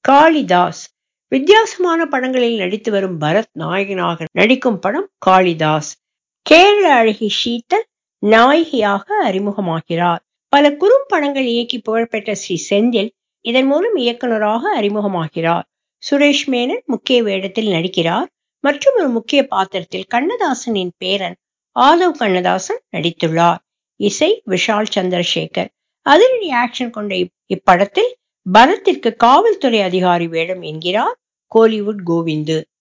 காளிதாஸ் வித்தியாசமான படங்களில் நடித்து வரும் பரத் நாயகனாக நடிக்கும் படம் காளிதாஸ் கேரள அழகி ஷீதல் நாயகியாக அறிமுகமாகிறார் பல குறும்படங்கள் இயக்கி புகழ்பெற்ற ஸ்ரீ செந்தில் இதன் மூலம் இயக்குனராக அறிமுகமாகிறார் சுரேஷ் மேனன் முக்கிய வேடத்தில் நடிக்கிறார் மற்றும் ஒரு முக்கிய பாத்திரத்தில் கண்ணதாசனின் பேரன் ஆதவ் கண்ணதாசன் நடித்துள்ளார் இசை விஷால் சந்திரசேகர் அதிரடி ஆக்ஷன் கொண்ட இப்படத்தில் பரத்திற்கு காவல்துறை அதிகாரி வேடம் என்கிறார் கோலிவுட் கோவிந்து